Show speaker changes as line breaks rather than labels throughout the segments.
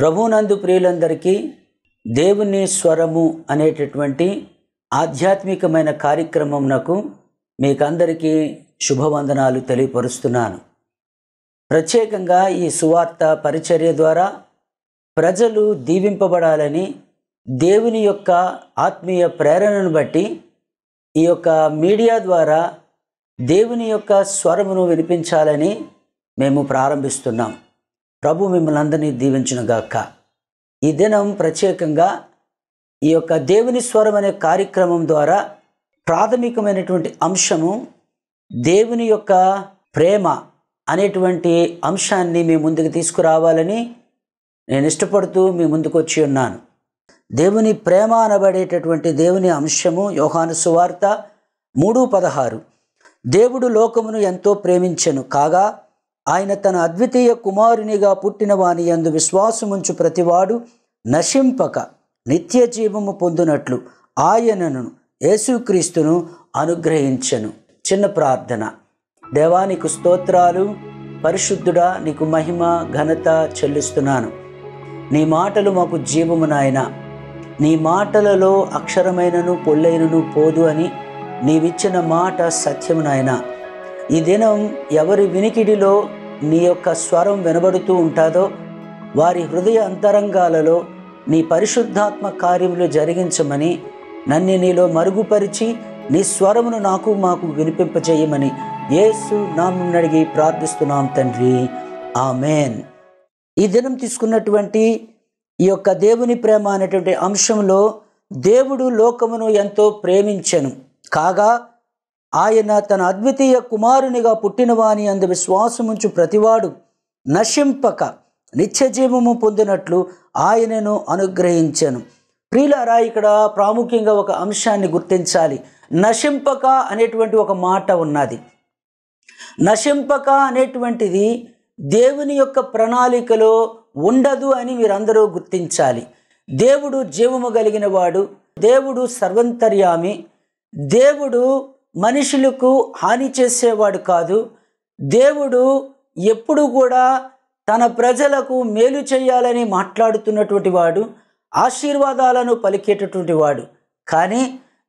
ప్రభునందు ప్రియులందరికీ దేవుని స్వరము అనేటటువంటి ఆధ్యాత్మికమైన కార్యక్రమంనకు మీకందరికీ శుభవందనాలు తెలియపరుస్తున్నాను ప్రత్యేకంగా ఈ సువార్త పరిచర్య ద్వారా ప్రజలు దీవింపబడాలని దేవుని యొక్క ఆత్మీయ ప్రేరణను బట్టి ఈ యొక్క మీడియా ద్వారా దేవుని యొక్క స్వరమును వినిపించాలని మేము ప్రారంభిస్తున్నాం ప్రభు మిమ్మల్ని అందరినీ దీవించునుగాక ఈ దినం ప్రత్యేకంగా ఈ యొక్క దేవుని స్వరం అనే కార్యక్రమం ద్వారా ప్రాథమికమైనటువంటి అంశము దేవుని యొక్క ప్రేమ అనేటువంటి అంశాన్ని మీ ముందుకు తీసుకురావాలని నేను ఇష్టపడుతూ మీ ముందుకు వచ్చి ఉన్నాను దేవుని ప్రేమ అనబడేటటువంటి దేవుని అంశము యోహాను సువార్త మూడు పదహారు దేవుడు లోకమును ఎంతో ప్రేమించెను కాగా ఆయన తన అద్వితీయ కుమారునిగా పుట్టిన వాని యందు విశ్వాసముంచు ప్రతివాడు నశింపక నిత్య జీవము పొందునట్లు ఆయనను యేసుక్రీస్తును అనుగ్రహించెను చిన్న ప్రార్థన దేవానికి స్తోత్రాలు పరిశుద్ధుడా నీకు మహిమ ఘనత చెల్లిస్తున్నాను నీ మాటలు మాకు జీవము నాయన నీ మాటలలో అక్షరమైనను పొల్లైనను పోదు అని నీవిచ్చిన మాట సత్యము నాయన ఈ దినం ఎవరి వినికిడిలో నీ యొక్క స్వరం వినబడుతూ ఉంటుందో వారి హృదయ అంతరంగాలలో నీ పరిశుద్ధాత్మ కార్యములు జరిగించమని నన్ను నీలో మరుగుపరిచి నీ స్వరమును నాకు మాకు వినిపింపజేయమని యేసు నామం అడిగి ప్రార్థిస్తున్నాం తండ్రి ఆమెన్ ఈ దినం తీసుకున్నటువంటి ఈ యొక్క దేవుని ప్రేమ అనేటువంటి అంశంలో దేవుడు లోకమును ఎంతో ప్రేమించెను కాగా ఆయన తన అద్వితీయ కుమారునిగా పుట్టినవాని అందు విశ్వాసముంచు ప్రతివాడు నశింపక నిత్యజీవము పొందినట్లు ఆయనను అనుగ్రహించెను ప్రియులారా ఇక్కడ ప్రాముఖ్యంగా ఒక అంశాన్ని గుర్తించాలి నశింపక అనేటువంటి ఒక మాట ఉన్నది నశింపక అనేటువంటిది దేవుని యొక్క ప్రణాళికలో ఉండదు అని మీరందరూ గుర్తించాలి దేవుడు జీవము కలిగిన వాడు దేవుడు సర్వంతర్యామి దేవుడు మనుషులకు హాని చేసేవాడు కాదు దేవుడు ఎప్పుడు కూడా తన ప్రజలకు మేలు చేయాలని మాట్లాడుతున్నటువంటి వాడు ఆశీర్వాదాలను పలికేటటువంటి వాడు కానీ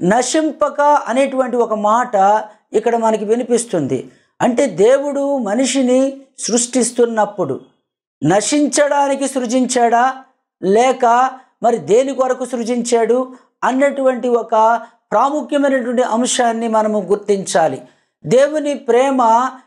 నశింపక అనేటువంటి ఒక మాట ఇక్కడ మనకి వినిపిస్తుంది అంటే దేవుడు మనిషిని సృష్టిస్తున్నప్పుడు నశించడానికి సృజించాడా లేక మరి దేని కొరకు సృజించాడు అన్నటువంటి ఒక ప్రాముఖ్యమైనటువంటి అంశాన్ని మనము గుర్తించాలి దేవుని ప్రేమ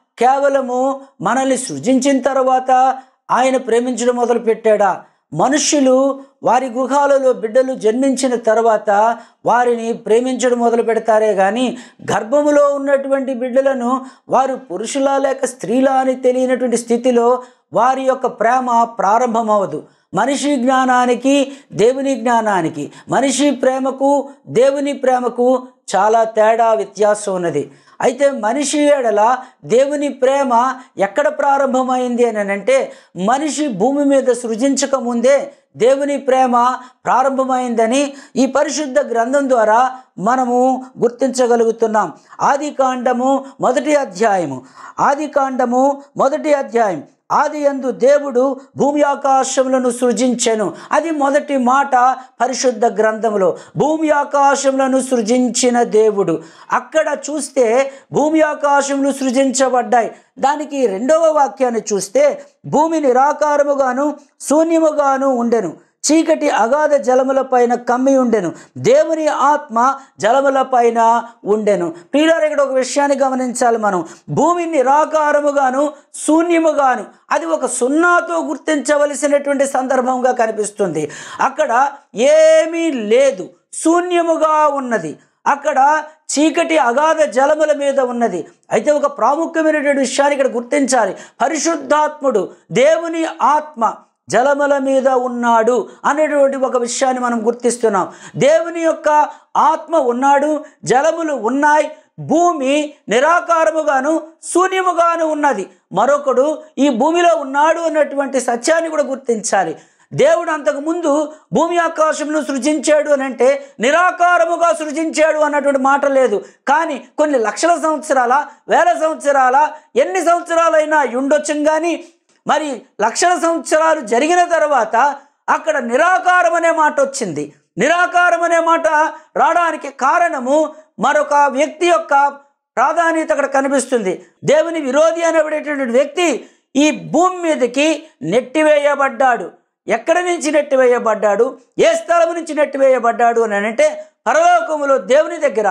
కేవలము మనల్ని సృజించిన తర్వాత ఆయన ప్రేమించడం మొదలుపెట్టాడా మనుషులు వారి గృహాలలో బిడ్డలు జన్మించిన తర్వాత వారిని ప్రేమించడం మొదలు పెడతారే కానీ గర్భములో ఉన్నటువంటి బిడ్డలను వారు పురుషులా లేక స్త్రీలా అని తెలియనటువంటి స్థితిలో వారి యొక్క ప్రేమ ప్రారంభమవదు మనిషి జ్ఞానానికి దేవుని జ్ఞానానికి మనిషి ప్రేమకు దేవుని ప్రేమకు చాలా తేడా వ్యత్యాసం ఉన్నది అయితే మనిషి ఎడల దేవుని ప్రేమ ఎక్కడ ప్రారంభమైంది అని అంటే మనిషి భూమి మీద సృజించక ముందే దేవుని ప్రేమ ప్రారంభమైందని ఈ పరిశుద్ధ గ్రంథం ద్వారా మనము గుర్తించగలుగుతున్నాం ఆది కాండము మొదటి అధ్యాయము ఆది కాండము మొదటి అధ్యాయం ఆది యందు దేవుడు భూమి ఆకాశములను సృజించెను అది మొదటి మాట పరిశుద్ధ గ్రంథములో భూమి ఆకాశములను సృజించిన దేవుడు అక్కడ చూస్తే భూమి ఆకాశములు సృజించబడ్డాయి దానికి రెండవ వాక్యాన్ని చూస్తే భూమి నిరాకారముగాను శూన్యముగాను ఉండెను చీకటి అగాధ జలముల పైన కమ్మి ఉండెను దేవుని ఆత్మ జలముల పైన ఉండెను ప్రియులారు ఇక్కడ ఒక విషయాన్ని గమనించాలి మనం భూమి నిరాకారముగాను శూన్యముగాను అది ఒక సున్నాతో గుర్తించవలసినటువంటి సందర్భంగా కనిపిస్తుంది అక్కడ ఏమీ లేదు శూన్యముగా ఉన్నది అక్కడ చీకటి అగాధ జలముల మీద ఉన్నది అయితే ఒక ప్రాముఖ్యమైనటువంటి విషయాన్ని ఇక్కడ గుర్తించాలి పరిశుద్ధాత్ముడు దేవుని ఆత్మ జలముల మీద ఉన్నాడు అనేటువంటి ఒక విషయాన్ని మనం గుర్తిస్తున్నాం దేవుని యొక్క ఆత్మ ఉన్నాడు జలములు ఉన్నాయి భూమి నిరాకారముగాను శూన్యముగాను ఉన్నది మరొకడు ఈ భూమిలో ఉన్నాడు అన్నటువంటి సత్యాన్ని కూడా గుర్తించాలి దేవుడు అంతకుముందు భూమి ఆకాశమును సృజించాడు అని అంటే నిరాకారముగా సృజించాడు అన్నటువంటి మాట లేదు కానీ కొన్ని లక్షల సంవత్సరాల వేల సంవత్సరాల ఎన్ని సంవత్సరాలైనా ఉండొచ్చు కానీ మరి లక్షల సంవత్సరాలు జరిగిన తర్వాత అక్కడ నిరాకారం అనే మాట వచ్చింది నిరాకారం అనే మాట రావడానికి కారణము మరొక వ్యక్తి యొక్క ప్రాధాన్యత అక్కడ కనిపిస్తుంది దేవుని విరోధి అనేటువంటి వ్యక్తి ఈ భూమి మీదకి నెట్టివేయబడ్డాడు ఎక్కడి నుంచి నెట్టివేయబడ్డాడు ఏ స్థలం నుంచి నెట్టివేయబడ్డాడు అని అంటే పరలోకములో దేవుని దగ్గర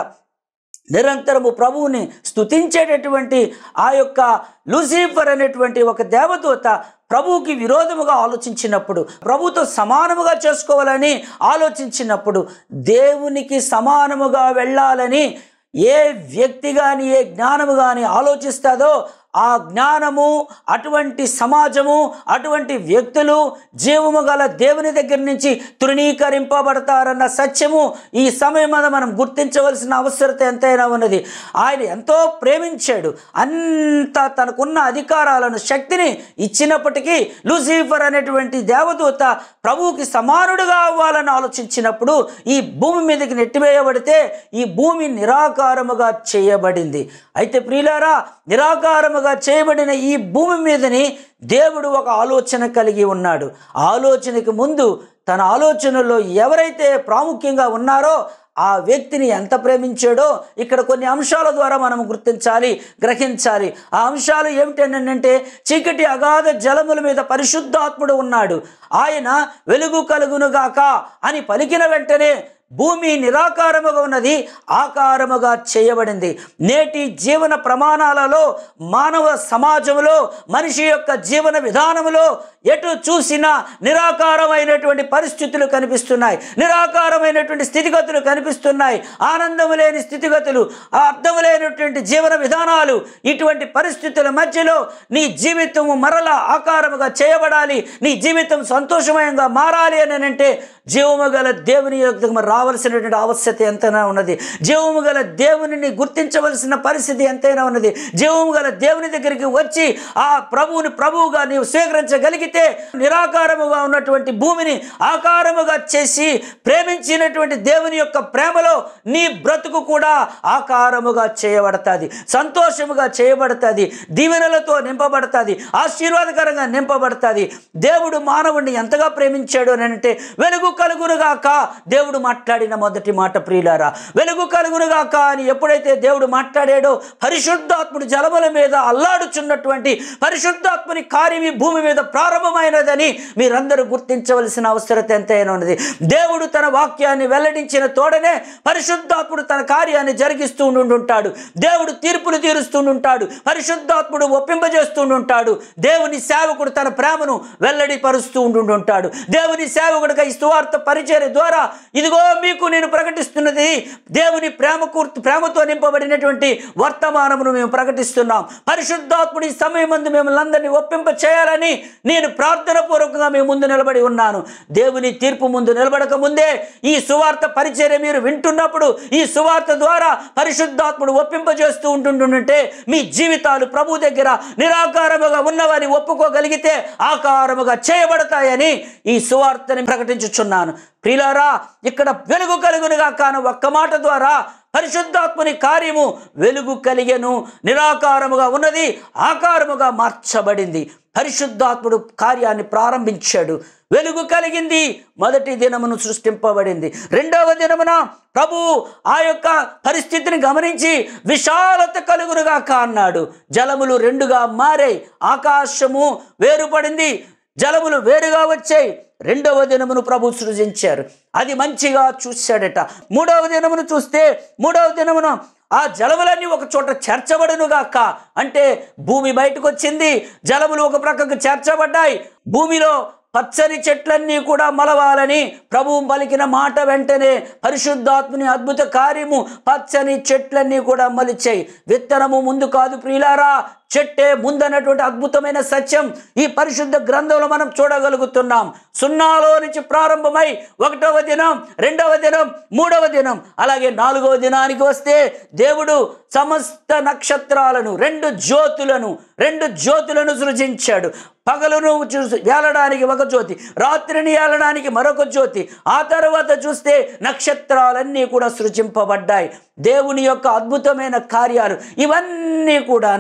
నిరంతరము ప్రభువుని స్తుతించేటటువంటి ఆ యొక్క లూసిఫర్ అనేటువంటి ఒక దేవదూత ప్రభువుకి విరోధముగా ఆలోచించినప్పుడు ప్రభుతో సమానముగా చేసుకోవాలని ఆలోచించినప్పుడు దేవునికి సమానముగా వెళ్ళాలని ఏ వ్యక్తి కానీ ఏ జ్ఞానము కానీ ఆలోచిస్తుందో ఆ జ్ఞానము అటువంటి సమాజము అటువంటి వ్యక్తులు జీవము గల దేవుని దగ్గర నుంచి తృణీకరింపబడతారన్న సత్యము ఈ సమయం మీద మనం గుర్తించవలసిన అవసరత ఎంతైనా ఉన్నది ఆయన ఎంతో ప్రేమించాడు అంత తనకున్న అధికారాలను శక్తిని ఇచ్చినప్పటికీ లూసిఫర్ అనేటువంటి దేవదూత ప్రభువుకి సమానుడుగా అవ్వాలని ఆలోచించినప్పుడు ఈ భూమి మీదకి నెట్టివేయబడితే ఈ భూమి నిరాకారముగా చేయబడింది అయితే ప్రియులారా నిరాకారముగా చేయబడిన ఈ భూమి మీదని దేవుడు ఒక ఆలోచన కలిగి ఉన్నాడు ఆ ఆలోచనకి ముందు తన ఆలోచనలో ఎవరైతే ప్రాముఖ్యంగా ఉన్నారో ఆ వ్యక్తిని ఎంత ప్రేమించాడో ఇక్కడ కొన్ని అంశాల ద్వారా మనం గుర్తించాలి గ్రహించాలి ఆ అంశాలు ఏమిటంటే చీకటి అగాధ జలముల మీద పరిశుద్ధాత్ముడు ఉన్నాడు ఆయన వెలుగు కలుగునుగాక అని పలికిన వెంటనే భూమి నిరాకారముగా ఉన్నది ఆకారముగా చేయబడింది నేటి జీవన ప్రమాణాలలో మానవ సమాజంలో మనిషి యొక్క జీవన విధానములో ఎటు చూసినా నిరాకారమైనటువంటి పరిస్థితులు కనిపిస్తున్నాయి నిరాకారమైనటువంటి స్థితిగతులు కనిపిస్తున్నాయి ఆనందము లేని స్థితిగతులు అర్థము లేనటువంటి జీవన విధానాలు ఇటువంటి పరిస్థితుల మధ్యలో నీ జీవితము మరల ఆకారముగా చేయబడాలి నీ జీవితం సంతోషమయంగా మారాలి అని అంటే జీవము గల దేవుని యొక్క రావలసినటువంటి ఆవశ్యకత ఎంతైనా ఉన్నది జీవము గల దేవునిని గుర్తించవలసిన పరిస్థితి ఎంతైనా ఉన్నది జీవము గల దేవుని దగ్గరికి వచ్చి ఆ ప్రభువుని ప్రభువుగా నీవు స్వీకరించగలిగితే నిరాకారముగా ఉన్నటువంటి భూమిని ఆకారముగా చేసి ప్రేమించినటువంటి దేవుని యొక్క ప్రేమలో నీ బ్రతుకు కూడా ఆకారముగా చేయబడతాది సంతోషముగా చేయబడుతుంది దీవెనలతో నింపబడుతుంది ఆశీర్వాదకరంగా నింపబడుతుంది దేవుడు మానవుడిని ఎంతగా ప్రేమించాడు అని అంటే వెలుగు కలుగునుగాక దేవుడు మాట్లాడిన మొదటి మాట ప్రియులారా వెలుగు కలుగునుగాక అని ఎప్పుడైతే దేవుడు మాట్లాడాడో పరిశుద్ధాత్ముడు జలముల మీద అల్లాడుచున్నటువంటి పరిశుద్ధాత్ముని కార్యం ఈ భూమి మీద ప్రారంభమైనదని మీరందరూ గుర్తించవలసిన అవసరత ఎంతైనా ఉన్నది దేవుడు తన వాక్యాన్ని వెల్లడించిన తోడనే పరిశుద్ధాత్ముడు తన కార్యాన్ని జరిగిస్తూ ఉండుంటాడు దేవుడు తీర్పులు తీరుస్తుండుంటాడు పరిశుద్ధాత్ముడు ఒప్పింపజేస్తుండుంటాడు దేవుని సేవకుడు తన ప్రేమను వెల్లడిపరుస్తూ ఉండుంటాడు దేవుని సేవకుడిగా ఈ సువార్త పరిచయ ద్వారా ఇదిగో మీకు నేను ప్రకటిస్తున్నది దేవుని ప్రేమ కూర్తు ప్రేమతో నింపబడినటువంటి వర్తమానమును మేము ప్రకటిస్తున్నాం పరిశుద్ధాత్ముడి సమయం ముందు మిమ్మల్ని అందరినీ ఒప్పింప చేయాలని నేను ప్రార్థన పూర్వకంగా మీ ముందు నిలబడి ఉన్నాను దేవుని తీర్పు ముందు నిలబడక ముందే ఈ సువార్త పరిచర్య మీరు వింటున్నప్పుడు ఈ సువార్త ద్వారా పరిశుద్ధాత్ముడు ఒప్పింపజేస్తూ ఉంటుంటుంటే మీ జీవితాలు ప్రభు దగ్గర నిరాకారముగా ఉన్నవారిని ఒప్పుకోగలిగితే ఆకారముగా చేయబడతాయని ఈ సువార్తని ప్రకటించుచున్నాను ప్రియులారా ఇక్కడ వెలుగు కలుగునుగా కాను ఒక్క మాట ద్వారా పరిశుద్ధాత్ముని కార్యము వెలుగు కలిగెను నిరాకారముగా ఉన్నది ఆకారముగా మార్చబడింది పరిశుద్ధాత్ముడు కార్యాన్ని ప్రారంభించాడు వెలుగు కలిగింది మొదటి దినమును సృష్టింపబడింది రెండవ దినమున ప్రభు ఆ యొక్క పరిస్థితిని గమనించి విశాలత కలుగునుగాక అన్నాడు జలములు రెండుగా మారాయి ఆకాశము వేరుపడింది జలములు వేరుగా వచ్చాయి రెండవ దినమును ప్రభు సృజించారు అది మంచిగా చూశాడట మూడవ దినమును చూస్తే మూడవ దినమున ఆ జలములన్నీ ఒక చోట చేర్చబడునుగాక అంటే భూమి బయటకు వచ్చింది జలములు ఒక ప్రక్కకు చేర్చబడ్డాయి భూమిలో పచ్చని చెట్లన్నీ కూడా మలవాలని ప్రభువు పలికిన మాట వెంటనే పరిశుద్ధాత్ముని అద్భుత కార్యము పచ్చని చెట్లన్నీ కూడా మలిచాయి విత్తనము ముందు కాదు ప్రియులారా చెట్టే ముందన్నటువంటి అద్భుతమైన సత్యం ఈ పరిశుద్ధ గ్రంథంలో మనం చూడగలుగుతున్నాం సున్నాలో నుంచి ప్రారంభమై ఒకటవ దినం రెండవ దినం మూడవ దినం అలాగే నాలుగవ దినానికి వస్తే దేవుడు సమస్త నక్షత్రాలను రెండు జ్యోతులను రెండు జ్యోతులను సృజించాడు పగలును చూసి వేలడానికి ఒక జ్యోతి రాత్రిని ఏలడానికి మరొక జ్యోతి ఆ తర్వాత చూస్తే నక్షత్రాలన్నీ కూడా సృజింపబడ్డాయి దేవుని యొక్క అద్భుతమైన కార్యాలు ఇవన్నీ కూడానా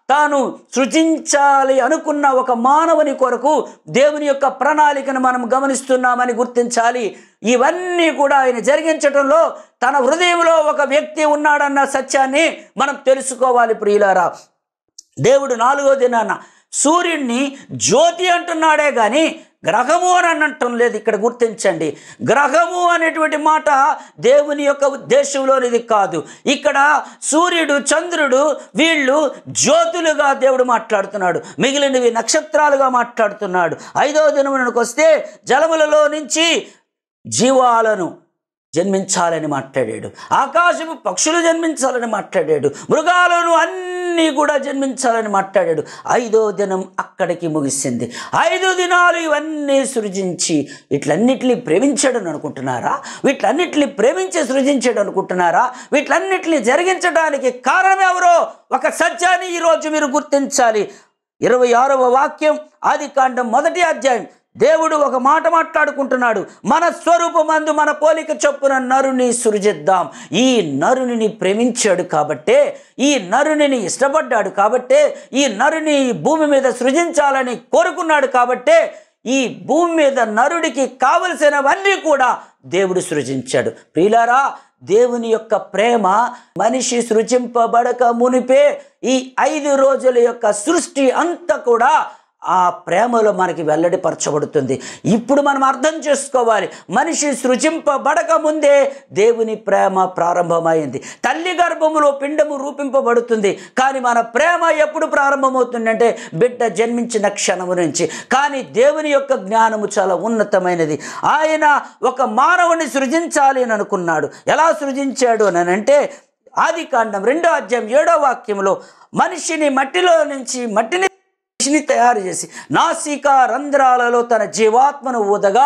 తాను సృజించాలి అనుకున్న ఒక మానవుని కొరకు దేవుని యొక్క ప్రణాళికను మనం గమనిస్తున్నామని గుర్తించాలి ఇవన్నీ కూడా ఆయన జరిగించడంలో తన హృదయంలో ఒక వ్యక్తి ఉన్నాడన్న సత్యాన్ని మనం తెలుసుకోవాలి ప్రియులారా దేవుడు నాలుగో దినాన సూర్యుడిని జ్యోతి అంటున్నాడే కానీ గ్రహము అని అనటం లేదు ఇక్కడ గుర్తించండి గ్రహము అనేటువంటి మాట దేవుని యొక్క ఉద్దేశంలోనిది కాదు ఇక్కడ సూర్యుడు చంద్రుడు వీళ్ళు జ్యోతులుగా దేవుడు మాట్లాడుతున్నాడు మిగిలినవి నక్షత్రాలుగా మాట్లాడుతున్నాడు ఐదవ దినమునకు వస్తే జలములలో నుంచి జీవాలను జన్మించాలని మాట్లాడాడు ఆకాశము పక్షులు జన్మించాలని మాట్లాడాడు మృగాలను అన్నీ కూడా జన్మించాలని మాట్లాడాడు ఐదో దినం అక్కడికి ముగిసింది ఐదు దినాలు ఇవన్నీ సృజించి వీటిలన్నిటిని ప్రేమించాడని అనుకుంటున్నారా వీటిలన్నిటిని ప్రేమించి సృజించాడు అనుకుంటున్నారా వీటిలన్నిటిని జరిగించడానికి కారణం ఎవరో ఒక సత్యాన్ని ఈరోజు మీరు గుర్తించాలి ఇరవై ఆరవ వాక్యం ఆది కాండం మొదటి అధ్యాయం దేవుడు ఒక మాట మాట్లాడుకుంటున్నాడు మన స్వరూపమందు మన పోలిక చొప్పున నరుని సృజిద్దాం ఈ నరుని ప్రేమించాడు కాబట్టే ఈ నరుని ఇష్టపడ్డాడు కాబట్టే ఈ నరుని ఈ భూమి మీద సృజించాలని కోరుకున్నాడు కాబట్టే ఈ భూమి మీద నరుడికి కావలసినవన్నీ కూడా దేవుడు సృజించాడు ప్రియులారా దేవుని యొక్క ప్రేమ మనిషి సృజింపబడక మునిపే ఈ ఐదు రోజుల యొక్క సృష్టి అంతా కూడా ఆ ప్రేమలో మనకి వెల్లడిపరచబడుతుంది ఇప్పుడు మనం అర్థం చేసుకోవాలి మనిషి సృజింపబడక ముందే దేవుని ప్రేమ ప్రారంభమైంది తల్లి గర్భములో పిండము రూపింపబడుతుంది కానీ మన ప్రేమ ఎప్పుడు ప్రారంభమవుతుందంటే బిడ్డ జన్మించిన క్షణము నుంచి కానీ దేవుని యొక్క జ్ఞానము చాలా ఉన్నతమైనది ఆయన ఒక మానవుని సృజించాలి అని అనుకున్నాడు ఎలా సృజించాడు అని అంటే ఆది కాండం రెండో అధ్యాయం ఏడో వాక్యంలో మనిషిని మట్టిలో నుంచి మట్టిని మనిషిని తయారు చేసి నాసిక రంధ్రాలలో తన జీవాత్మను ఊదగా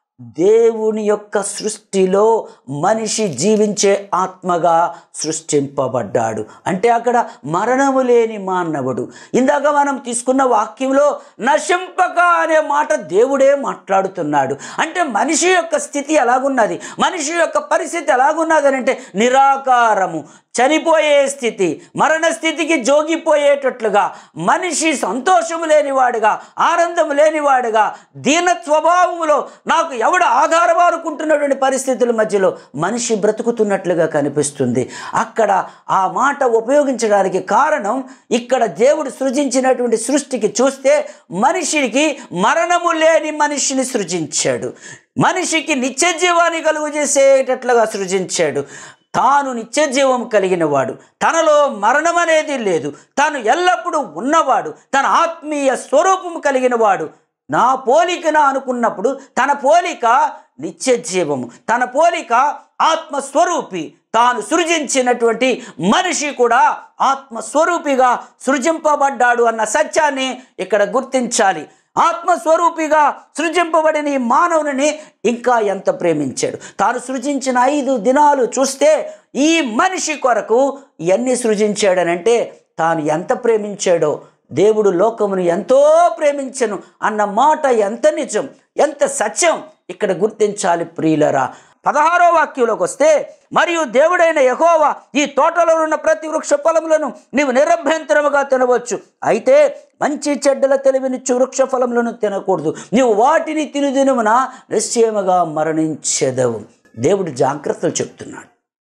దేవుని యొక్క సృష్టిలో మనిషి జీవించే ఆత్మగా సృష్టింపబడ్డాడు అంటే అక్కడ మరణము లేని మానవుడు ఇందాక మనం తీసుకున్న వాక్యంలో నశింపక అనే మాట దేవుడే మాట్లాడుతున్నాడు అంటే మనిషి యొక్క స్థితి ఎలాగున్నది మనిషి యొక్క పరిస్థితి ఎలాగున్నది అని అంటే నిరాకారము చనిపోయే స్థితి మరణ స్థితికి జోగిపోయేటట్లుగా మనిషి సంతోషము లేనివాడుగా ఆనందము లేనివాడుగా దీన స్వభావములో నాకు ఎవడు ఆధారం అనుకుంటున్నటువంటి పరిస్థితుల మధ్యలో మనిషి బ్రతుకుతున్నట్లుగా కనిపిస్తుంది అక్కడ ఆ మాట ఉపయోగించడానికి కారణం ఇక్కడ దేవుడు సృజించినటువంటి సృష్టికి చూస్తే మనిషికి మరణము లేని మనిషిని సృజించాడు మనిషికి నిత్య జీవాన్ని కలుగు చేసేటట్లుగా సృజించాడు తాను నిత్యజీవం కలిగిన వాడు తనలో మరణం అనేది లేదు తాను ఎల్లప్పుడూ ఉన్నవాడు తన ఆత్మీయ స్వరూపము కలిగిన వాడు నా పోలికన అనుకున్నప్పుడు తన పోలిక నిత్యజీవము తన పోలిక ఆత్మస్వరూపి తాను సృజించినటువంటి మనిషి కూడా ఆత్మస్వరూపిగా సృజింపబడ్డాడు అన్న సత్యాన్ని ఇక్కడ గుర్తించాలి ఆత్మస్వరూపిగా సృజింపబడిన ఈ మానవుని ఇంకా ఎంత ప్రేమించాడు తాను సృజించిన ఐదు దినాలు చూస్తే ఈ మనిషి కొరకు ఎన్ని సృజించాడనంటే తాను ఎంత ప్రేమించాడో దేవుడు లోకమును ఎంతో ప్రేమించను అన్న మాట ఎంత నిజం ఎంత సత్యం ఇక్కడ గుర్తించాలి ప్రియులరా పదహారో వాక్యంలోకి వస్తే మరియు దేవుడైన యహోవా ఈ తోటలో ఉన్న ప్రతి వృక్ష ఫలములను నీవు నిరభ్యంతరముగా తినవచ్చు అయితే మంచి చెడ్డల తెలివినిచ్చు వృక్ష ఫలములను తినకూడదు నీవు వాటిని తినుదినమున నిశ్చయముగా మరణించెదవు దేవుడు జాగ్రత్తలు చెప్తున్నాడు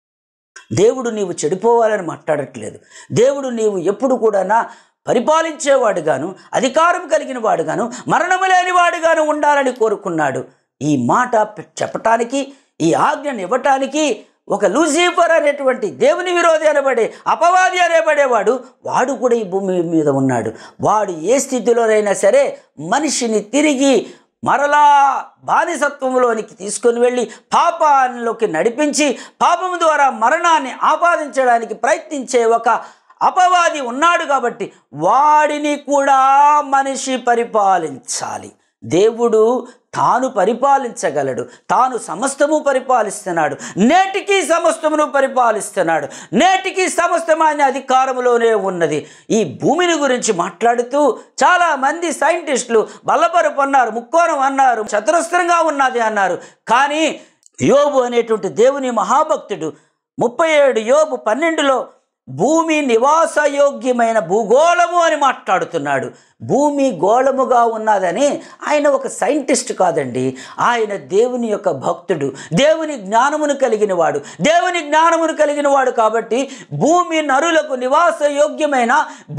దేవుడు నీవు చెడిపోవాలని మాట్లాడట్లేదు దేవుడు నీవు ఎప్పుడు కూడా పరిపాలించేవాడుగాను అధికారం కలిగిన వాడుగాను మరణము లేని వాడుగాను ఉండాలని కోరుకున్నాడు ఈ మాట చెప్పటానికి ఈ ఆజ్ఞను ఇవ్వటానికి ఒక లూసిఫర్ అనేటువంటి దేవుని విరోధి అనబడే అపవాది అనేబడేవాడు వాడు కూడా ఈ భూమి మీద ఉన్నాడు వాడు ఏ స్థితిలోనైనా సరే మనిషిని తిరిగి మరలా బానిసత్వంలోనికి తీసుకొని వెళ్ళి పాపాల్లోకి నడిపించి పాపము ద్వారా మరణాన్ని ఆపాదించడానికి ప్రయత్నించే ఒక అపవాది ఉన్నాడు కాబట్టి వాడిని కూడా మనిషి పరిపాలించాలి దేవుడు తాను పరిపాలించగలడు తాను సమస్తము పరిపాలిస్తున్నాడు నేటికి సమస్తమును పరిపాలిస్తున్నాడు నేటికి సమస్తం ఆయన అధికారంలోనే ఉన్నది ఈ భూమిని గురించి మాట్లాడుతూ చాలా మంది సైంటిస్టులు బల్లపరుపు అన్నారు ముక్కోణం అన్నారు చతురస్రంగా ఉన్నది అన్నారు కానీ యోబు అనేటువంటి దేవుని మహాభక్తుడు ముప్పై ఏడు యోబు పన్నెండులో భూమి నివాసయోగ్యమైన భూగోళము అని మాట్లాడుతున్నాడు భూమి గోళముగా ఉన్నదని ఆయన ఒక సైంటిస్ట్ కాదండి ఆయన దేవుని యొక్క భక్తుడు దేవుని జ్ఞానమును కలిగిన వాడు దేవుని జ్ఞానమును కలిగిన వాడు కాబట్టి భూమి నరులకు నివాసయోగ్యమైన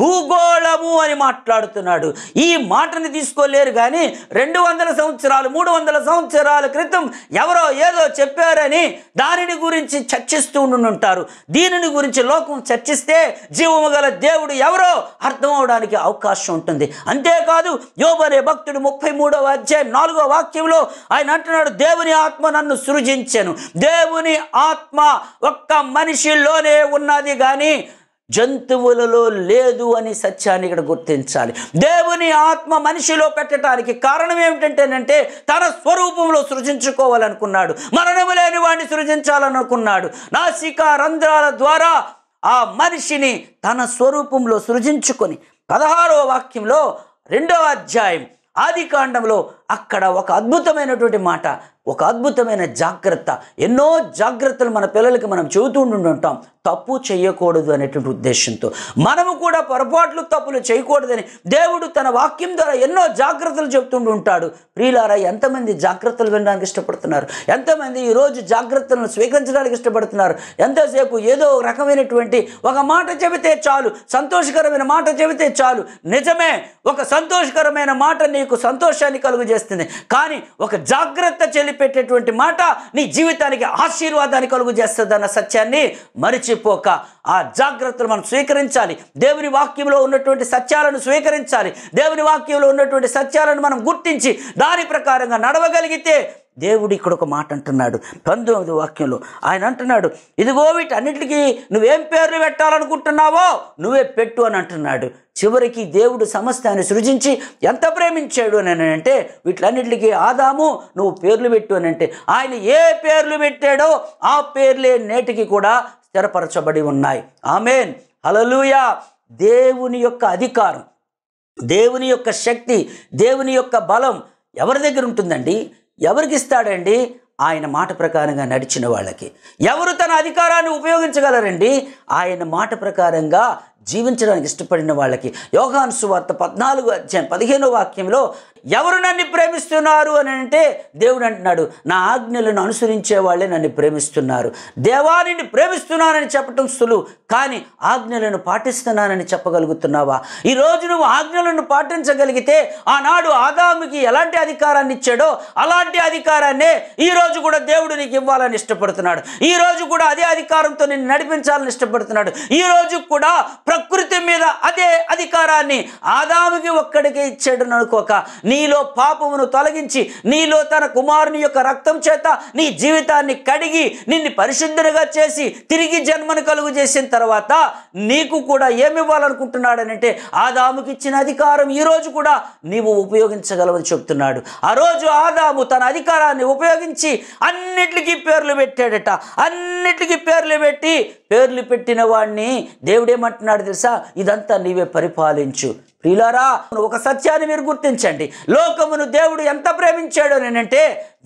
భూగోళము అని మాట్లాడుతున్నాడు ఈ మాటని తీసుకోలేరు కానీ రెండు వందల సంవత్సరాలు మూడు వందల సంవత్సరాల క్రితం ఎవరో ఏదో చెప్పారని దానిని గురించి చర్చిస్తూ ఉంటారు దీనిని గురించి లోకం చర్చిస్తే జీవము గల దేవుడు ఎవరో అర్థం అవడానికి అవకాశం ఉంటుంది అంతేకాదు యోబనే భక్తుడు ముప్పై మూడవ అధ్యాయం నాలుగో వాక్యంలో ఆయన అంటున్నాడు దేవుని ఆత్మ నన్ను సృజించెను దేవుని ఆత్మ ఒక్క మనిషిలోనే ఉన్నది కానీ జంతువులలో లేదు అని సత్యాన్ని ఇక్కడ గుర్తించాలి దేవుని ఆత్మ మనిషిలో పెట్టడానికి కారణం ఏమిటంటేనంటే తన స్వరూపంలో సృజించుకోవాలనుకున్నాడు మరణము లేని వాడిని సృజించాలనుకున్నాడు నాసిక రంధ్రాల ద్వారా ఆ మనిషిని తన స్వరూపంలో సృజించుకొని పదహారవ వాక్యంలో రెండవ అధ్యాయం ఆది కాండంలో అక్కడ ఒక అద్భుతమైనటువంటి మాట ఒక అద్భుతమైన జాగ్రత్త ఎన్నో జాగ్రత్తలు మన పిల్లలకి మనం చెబుతూ ఉంటాం తప్పు చేయకూడదు అనేటువంటి ఉద్దేశంతో మనము కూడా పొరపాట్లు తప్పులు చేయకూడదని దేవుడు తన వాక్యం ద్వారా ఎన్నో జాగ్రత్తలు చెబుతుంటూ ఉంటాడు ప్రియులారా ఎంతమంది జాగ్రత్తలు వినడానికి ఇష్టపడుతున్నారు ఎంతమంది ఈరోజు జాగ్రత్తలను స్వీకరించడానికి ఇష్టపడుతున్నారు ఎంతసేపు ఏదో ఒక రకమైనటువంటి ఒక మాట చెబితే చాలు సంతోషకరమైన మాట చెబితే చాలు నిజమే ఒక సంతోషకరమైన మాట నీకు సంతోషాన్ని కలుగు చేస్తుంది కానీ ఒక జాగ్రత్త చెల్లిపెట్టేటువంటి మాట నీ జీవితానికి ఆశీర్వాదాన్ని కలుగు చేస్తుంది అన్న సత్యాన్ని మరిచిపోక ఆ జాగ్రత్తలు మనం స్వీకరించాలి దేవుని వాక్యంలో ఉన్నటువంటి సత్యాలను స్వీకరించాలి దేవుని వాక్యంలో ఉన్నటువంటి సత్యాలను మనం గుర్తించి దాని ప్రకారంగా నడవగలిగితే దేవుడు ఇక్కడ ఒక మాట అంటున్నాడు పంతొమ్మిది వాక్యంలో ఆయన అంటున్నాడు ఇదిగో వీటన్నిటికీ నువ్వేం పేర్లు పెట్టాలనుకుంటున్నావో నువ్వే పెట్టు అని అంటున్నాడు చివరికి దేవుడు సమస్తాన్ని సృజించి ఎంత ప్రేమించాడు అని అంటే వీటిలన్నిటికీ ఆదాము నువ్వు పేర్లు పెట్టు అని అంటే ఆయన ఏ పేర్లు పెట్టాడో ఆ పేర్లే నేటికి కూడా స్థిరపరచబడి ఉన్నాయి ఆమెన్ హలలుయా దేవుని యొక్క అధికారం దేవుని యొక్క శక్తి దేవుని యొక్క బలం ఎవరి దగ్గర ఉంటుందండి ఎవరికి ఇస్తాడండి ఆయన మాట ప్రకారంగా నడిచిన వాళ్ళకి ఎవరు తన అధికారాన్ని ఉపయోగించగలరండి ఆయన మాట ప్రకారంగా జీవించడానికి ఇష్టపడిన వాళ్ళకి యోగాను సువార్త పద్నాలుగు అధ్యాయం పదిహేనో వాక్యంలో ఎవరు నన్ను ప్రేమిస్తున్నారు అని అంటే దేవుడు అంటున్నాడు నా ఆజ్ఞలను అనుసరించే వాళ్ళే నన్ను ప్రేమిస్తున్నారు దేవానిని ప్రేమిస్తున్నానని చెప్పటం సులువు కానీ ఆజ్ఞలను పాటిస్తున్నానని చెప్పగలుగుతున్నావా ఈరోజు నువ్వు ఆజ్ఞలను పాటించగలిగితే ఆనాడు ఆదాముకి ఎలాంటి అధికారాన్ని ఇచ్చాడో అలాంటి అధికారాన్నే ఈ రోజు కూడా దేవుడు నీకు ఇవ్వాలని ఇష్టపడుతున్నాడు ఈ రోజు కూడా అదే అధికారంతో నిన్ను నడిపించాలని ఇష్టపడుతున్నాడు ఈ రోజు కూడా ప్రకృతి మీద అదే అధికారాన్ని ఆదాముకి ఒక్కడికే ఇచ్చాడు అనుకోక నీలో పాపమును తొలగించి నీలో తన కుమారుని యొక్క రక్తం చేత నీ జీవితాన్ని కడిగి నిన్ను పరిశుద్ధునిగా చేసి తిరిగి జన్మను కలుగు చేసిన తర్వాత నీకు కూడా ఏమి ఇవ్వాలనుకుంటున్నాడనంటే ఆదాముకి ఇచ్చిన అధికారం ఈ రోజు కూడా నీవు ఉపయోగించగలవని చెప్తున్నాడు ఆ రోజు ఆదాము తన అధికారాన్ని ఉపయోగించి అన్నిటికీ పేర్లు పెట్టాడట అన్నిటికీ పేర్లు పెట్టి పేర్లు పెట్టిన వాడిని దేవుడేమంటున్నాడు తెలుసా ఇదంతా నీవే పరిపాలించు ప్రియులారా ఒక సత్యాన్ని మీరు గుర్తించండి లోకమును దేవుడు ఎంత ప్రేమించాడు నేనంటే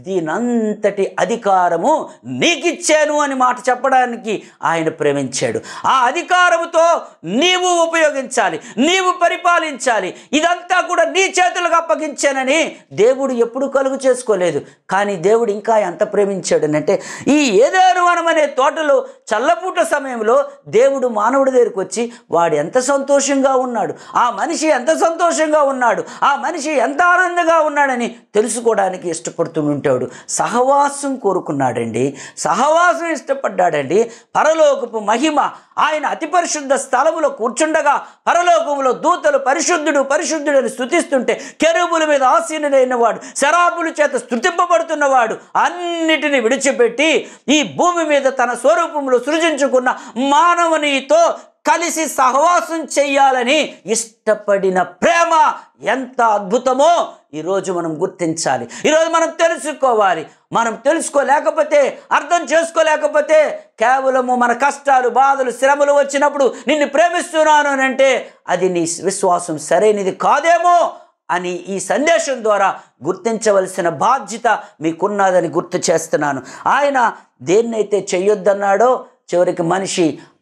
దీనంతటి అధికారము నీకిచ్చాను అని మాట చెప్పడానికి ఆయన ప్రేమించాడు ఆ అధికారముతో నీవు ఉపయోగించాలి నీవు పరిపాలించాలి ఇదంతా కూడా నీ చేతులకు అప్పగించానని దేవుడు ఎప్పుడు కలుగు చేసుకోలేదు కానీ దేవుడు ఇంకా ఎంత ప్రేమించాడు అంటే ఈ ఏదేను వనం అనే తోటలో చల్లపూట సమయంలో దేవుడు మానవుడి దగ్గరికి వచ్చి వాడు ఎంత సంతోషంగా ఉన్నాడు ఆ మనిషి ఎంత సంతోషంగా ఉన్నాడు ఆ మనిషి ఎంత ఆనందంగా ఉన్నాడని తెలుసుకోవడానికి ఇష్టపడుతూ ఉంటాడు సహవాసం కోరుకున్నాడండి సహవాసం ఇష్టపడ్డాడండి పరలోకపు మహిమ ఆయన అతి పరిశుద్ధ స్థలములో కూర్చుండగా పరలోకములో దూతలు పరిశుద్ధుడు పరిశుద్ధుడు అని స్థుతిస్తుంటే కెరుబుల మీద ఆసీనుడైన వాడు శరాబుల చేత స్థుతింపబడుతున్నవాడు అన్నిటిని విడిచిపెట్టి ఈ భూమి మీద తన స్వరూపంలో సృజించుకున్న మానవునితో కలిసి సహవాసం చెయ్యాలని ఇష్టపడిన ప్రేమ ఎంత అద్భుతమో ఈరోజు మనం గుర్తించాలి ఈరోజు మనం తెలుసుకోవాలి మనం తెలుసుకోలేకపోతే అర్థం చేసుకోలేకపోతే కేవలము మన కష్టాలు బాధలు శ్రమలు వచ్చినప్పుడు నిన్ను ప్రేమిస్తున్నాను అని అంటే అది నీ విశ్వాసం సరైనది కాదేమో అని ఈ సందేశం ద్వారా గుర్తించవలసిన బాధ్యత మీకున్నదని గుర్తు చేస్తున్నాను ఆయన దేన్నైతే చెయ్యొద్దన్నాడో చివరికి మనిషి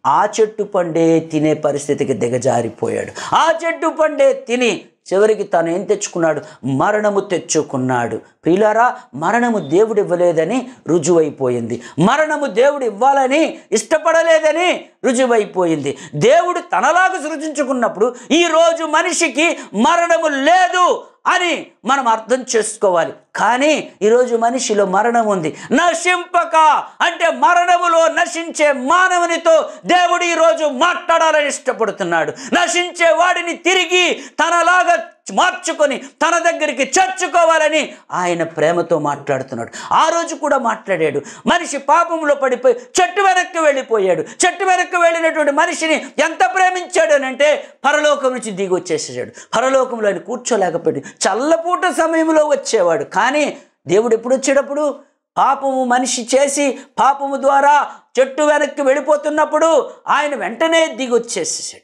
ఆ చెట్టు పండే తినే పరిస్థితికి దిగజారిపోయాడు ఆ చెట్టు పండే తిని చివరికి తను ఏం తెచ్చుకున్నాడు మరణము తెచ్చుకున్నాడు ప్రియులారా మరణము దేవుడు ఇవ్వలేదని రుజువైపోయింది మరణము దేవుడు ఇవ్వాలని ఇష్టపడలేదని రుజువైపోయింది దేవుడు తనలాగా సృజించుకున్నప్పుడు ఈరోజు మనిషికి మరణము లేదు అని మనం అర్థం చేసుకోవాలి కానీ ఈరోజు మనిషిలో మరణం ఉంది నశింపక అంటే మరణములో నశించే మానవునితో దేవుడు ఈరోజు మాట్లాడాలని ఇష్టపడుతున్నాడు నశించే వాడిని తిరిగి తనలాగా మార్చుకొని తన దగ్గరికి చేర్చుకోవాలని ఆయన ప్రేమతో మాట్లాడుతున్నాడు ఆ రోజు కూడా మాట్లాడాడు మనిషి పాపంలో పడిపోయి చెట్టు వెనక్కి వెళ్ళిపోయాడు చెట్టు వెనక్కి వెళ్ళినటువంటి మనిషిని ఎంత ప్రేమించాడు అని అంటే పరలోకం నుంచి దిగి వచ్చేసాడు పరలోకంలో ఆయన కూర్చోలేకపోయాడు చల్లపూట సమయంలో వచ్చేవాడు కానీ దేవుడు ఎప్పుడు వచ్చేటప్పుడు పాపము మనిషి చేసి పాపము ద్వారా చెట్టు వెనక్కి వెళ్ళిపోతున్నప్పుడు ఆయన వెంటనే దిగి వచ్చేసేసాడు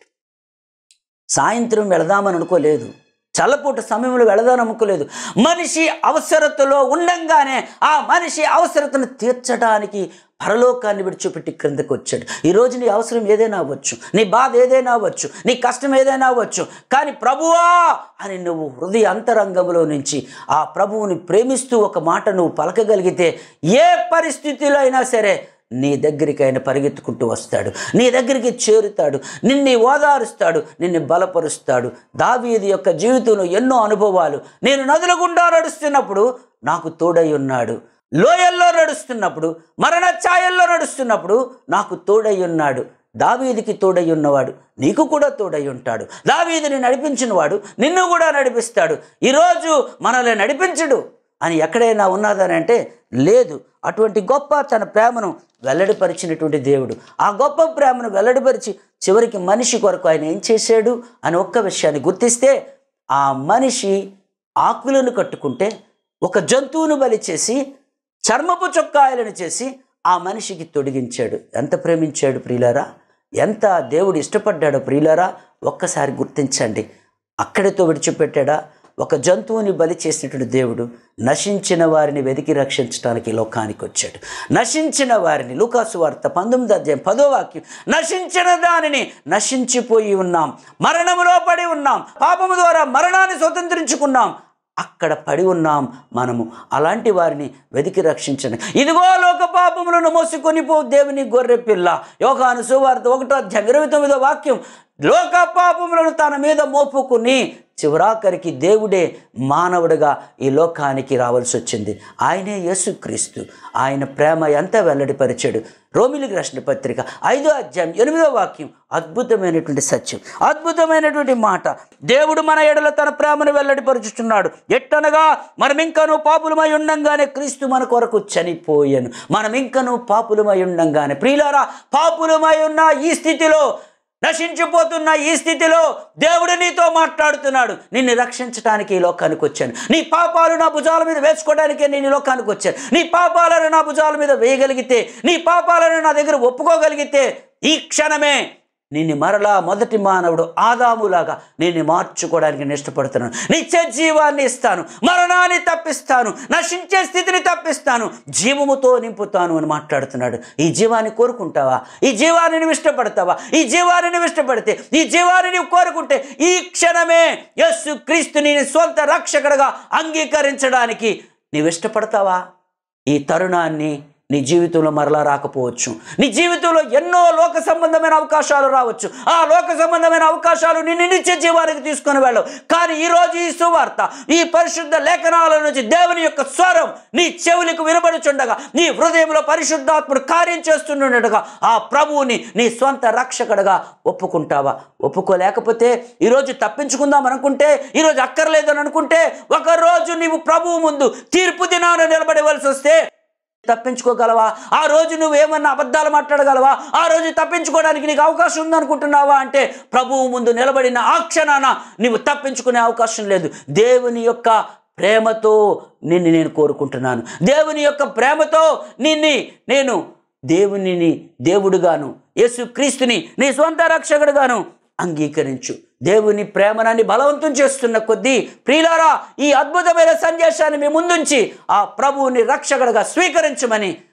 సాయంత్రం వెళదామని అనుకోలేదు చల్లపూట సమయంలో వెళదాని అనుకోలేదు మనిషి అవసరతలో ఉండంగానే ఆ మనిషి అవసరతను తీర్చడానికి పరలోకాన్ని విడిచిపెట్టి క్రిందకు వచ్చాడు ఈ రోజు నీ అవసరం ఏదైనా అవ్వచ్చు నీ బాధ ఏదైనా అవ్వచ్చు నీ కష్టం ఏదైనా అవ్వచ్చు కానీ ప్రభువా అని నువ్వు హృదయ అంతరంగంలో నుంచి ఆ ప్రభువుని ప్రేమిస్తూ ఒక మాట నువ్వు పలకగలిగితే ఏ పరిస్థితిలో అయినా సరే నీ దగ్గరికి ఆయన పరిగెత్తుకుంటూ వస్తాడు నీ దగ్గరికి చేరుతాడు నిన్ను ఓదారుస్తాడు నిన్ను బలపరుస్తాడు దావీది యొక్క జీవితంలో ఎన్నో అనుభవాలు నేను నదుల గుండా నడుస్తున్నప్పుడు నాకు తోడై ఉన్నాడు లోయల్లో నడుస్తున్నప్పుడు మరణ ఛాయల్లో నడుస్తున్నప్పుడు నాకు తోడై ఉన్నాడు దావీదికి తోడై ఉన్నవాడు నీకు కూడా తోడై ఉంటాడు దావీదిని నడిపించిన వాడు నిన్ను కూడా నడిపిస్తాడు ఈరోజు మనల్ని నడిపించడు అని ఎక్కడైనా ఉన్నదని అంటే లేదు అటువంటి గొప్ప తన ప్రేమను వెల్లడిపరిచినటువంటి దేవుడు ఆ గొప్ప ప్రేమను వెల్లడిపరిచి చివరికి మనిషి కొరకు ఆయన ఏం చేశాడు అని ఒక్క విషయాన్ని గుర్తిస్తే ఆ మనిషి ఆకులను కట్టుకుంటే ఒక జంతువును బలి చేసి చర్మపు చొక్కాయలను చేసి ఆ మనిషికి తొడిగించాడు ఎంత ప్రేమించాడు ప్రియులారా ఎంత దేవుడు ఇష్టపడ్డాడో ప్రియులారా ఒక్కసారి గుర్తించండి అక్కడితో విడిచిపెట్టాడా ఒక జంతువుని బలి చేసినటువంటి దేవుడు నశించిన వారిని వెతికి రక్షించడానికి ఈ లోకానికి వచ్చాడు నశించిన వారిని లూకాసు వార్త పంతొమ్మిది అధ్యాయం పదో వాక్యం నశించిన దానిని నశించిపోయి ఉన్నాం మరణములో పడి ఉన్నాం పాపము ద్వారా మరణాన్ని స్వతంత్రించుకున్నాం అక్కడ పడి ఉన్నాం మనము అలాంటి వారిని వెతికి రక్షించండి ఇదిగో లోక పాపములను మోసుకొని పో దేవుని గొర్రె పిల్ల యోగాను సువార్త ఒకటో అధ్యాయం ఇరవై తొమ్మిదో వాక్యం లోక పాపములను తన మీద మోపుకుని చివరాఖరికి దేవుడే మానవుడిగా ఈ లోకానికి రావాల్సి వచ్చింది ఆయనే యేసుక్రీస్తు ఆయన ప్రేమ ఎంత వెల్లడిపరిచాడు రోమిలికి రాసిన పత్రిక ఐదో అధ్యాయం ఎనిమిదో వాక్యం అద్భుతమైనటువంటి సత్యం అద్భుతమైనటువంటి మాట దేవుడు మన ఎడల తన ప్రేమను వెల్లడిపరుచుచున్నాడు ఎట్టనగా మనం ఇంకను పాపులమై ఉండంగానే క్రీస్తు మన కొరకు చనిపోయాను మనం ఇంకను పాపులమై ఉండంగానే ప్రియులారా పాపులమై ఉన్న ఈ స్థితిలో నశించిపోతున్న ఈ స్థితిలో దేవుడు నీతో మాట్లాడుతున్నాడు నిన్ను రక్షించడానికి ఈ లోకానికి వచ్చాను నీ పాపాలు నా భుజాల మీద వేసుకోవడానికే నేను ఈ లోకానికి వచ్చాను నీ పాపాలను నా భుజాల మీద వేయగలిగితే నీ పాపాలను నా దగ్గర ఒప్పుకోగలిగితే ఈ క్షణమే నిన్ను మరలా మొదటి మానవుడు ఆదాములాగా నేను మార్చుకోవడానికి నేను ఇష్టపడుతున్నాను నిత్య జీవాన్ని ఇస్తాను మరణాన్ని తప్పిస్తాను నశించే స్థితిని తప్పిస్తాను జీవముతో నింపుతాను అని మాట్లాడుతున్నాడు ఈ జీవాన్ని కోరుకుంటావా ఈ జీవాన్ని నువ్వు ఇష్టపడతావా ఈ జీవాన్ని నువ్వు ఇష్టపడితే ఈ జీవాన్ని నువ్వు కోరుకుంటే ఈ క్షణమే యస్సు క్రీస్తుని నీ సొంత రక్షకుడుగా అంగీకరించడానికి నీవు ఇష్టపడతావా ఈ తరుణాన్ని నీ జీవితంలో మరలా రాకపోవచ్చు నీ జీవితంలో ఎన్నో లోక సంబంధమైన అవకాశాలు రావచ్చు ఆ లోక సంబంధమైన అవకాశాలు నిన్ను నిత్య జీవానికి తీసుకొని వెళ్ళవు కానీ ఈరోజు ఈ సువార్త ఈ పరిశుద్ధ లేఖనాల నుంచి దేవుని యొక్క స్వరం నీ చెవులకు వినబడుచుండగా నీ హృదయంలో పరిశుద్ధాత్ముడు కార్యం చేస్తుండగా ఆ ప్రభువుని నీ స్వంత రక్షకుడుగా ఒప్పుకుంటావా ఒప్పుకోలేకపోతే ఈరోజు తప్పించుకుందాం అనుకుంటే ఈరోజు అక్కర్లేదని అనుకుంటే ఒకరోజు నీవు ప్రభువు ముందు తీర్పు దినాన నిలబడవలసి వస్తే తప్పించుకోగలవా ఆ రోజు నువ్వు ఏమన్నా అబద్ధాలు మాట్లాడగలవా ఆ రోజు తప్పించుకోవడానికి నీకు అవకాశం ఉందనుకుంటున్నావా అంటే ప్రభువు ముందు నిలబడిన ఆ క్షణాన నీవు తప్పించుకునే అవకాశం లేదు దేవుని యొక్క ప్రేమతో నిన్ను నేను కోరుకుంటున్నాను దేవుని యొక్క ప్రేమతో నిన్ని నేను దేవునిని దేవుడుగాను యేసు క్రీస్తుని నీ సొంత రక్షకుడుగాను అంగీకరించు దేవుని ప్రేమనాన్ని బలవంతం చేస్తున్న కొద్దీ ప్రియులారా ఈ అద్భుతమైన సందేశాన్ని మీ ముందుంచి ఆ ప్రభువుని రక్షకుడుగా స్వీకరించమని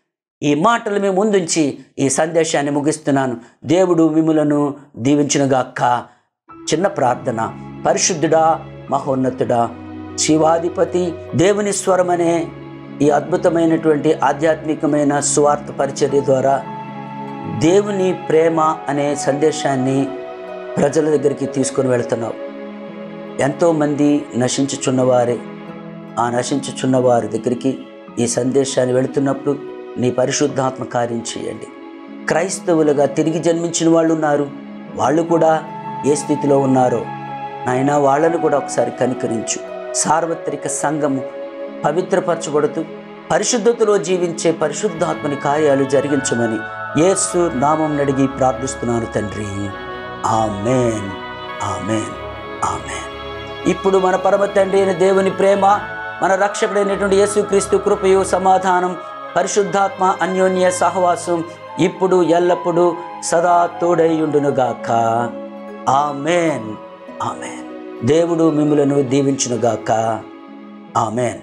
ఈ మాటలు మేము ముందుంచి ఈ సందేశాన్ని ముగిస్తున్నాను దేవుడు మిమ్ములను దీవించునుగాక చిన్న ప్రార్థన పరిశుద్ధుడా మహోన్నతుడా శివాధిపతి దేవుని స్వరమనే ఈ అద్భుతమైనటువంటి ఆధ్యాత్మికమైన స్వార్థ పరిచర్య ద్వారా దేవుని ప్రేమ అనే సందేశాన్ని ప్రజల దగ్గరికి తీసుకొని వెళుతున్నావు ఎంతోమంది నశించుచున్నవారే ఆ నశించుచున్న వారి దగ్గరికి ఈ సందేశాన్ని వెళుతున్నప్పుడు నీ పరిశుద్ధాత్మ కార్యం చేయండి క్రైస్తవులుగా తిరిగి జన్మించిన వాళ్ళు ఉన్నారు వాళ్ళు కూడా ఏ స్థితిలో ఉన్నారో నాయన వాళ్ళను కూడా ఒకసారి కనికరించు సార్వత్రిక సంఘము పవిత్రపరచబడుతూ పరిశుద్ధతలో జీవించే పరిశుద్ధాత్మని కార్యాలు జరిగించమని యేసు నామం నడిగి ప్రార్థిస్తున్నాను తండ్రి ఆమెన్ ఆమెన్ ఆమెన్ ఇప్పుడు మన పరమ తండ్రి అయిన దేవుని ప్రేమ మన రక్షకుడైనటువంటి యేసుక్రీస్తు కృపయు సమాధానం పరిశుద్ధాత్మ అన్యోన్య సహవాసం ఇప్పుడు ఎల్లప్పుడూ సదా తోడైయుండునుగాక ఆమెన్ ఆమెన్ దేవుడు మిమ్ములను దీవించునుగాక ఆమెన్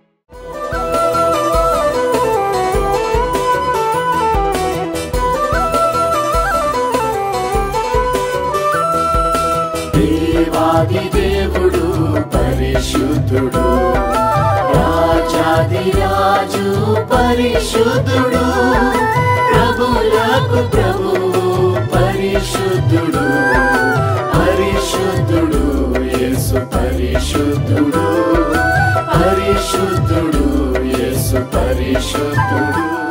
దేవాది దేవుడు పరిశుద్ధుడు రాజాది రాజు పరిశుద్ధుడు ప్రభులకు ప్రభువు పరిశుద్ధుడు పరిశుద్ధుడు యేసు పరిశుద్ధుడు పరిశుద్ధుడు యేసు పరిశుద్ధుడు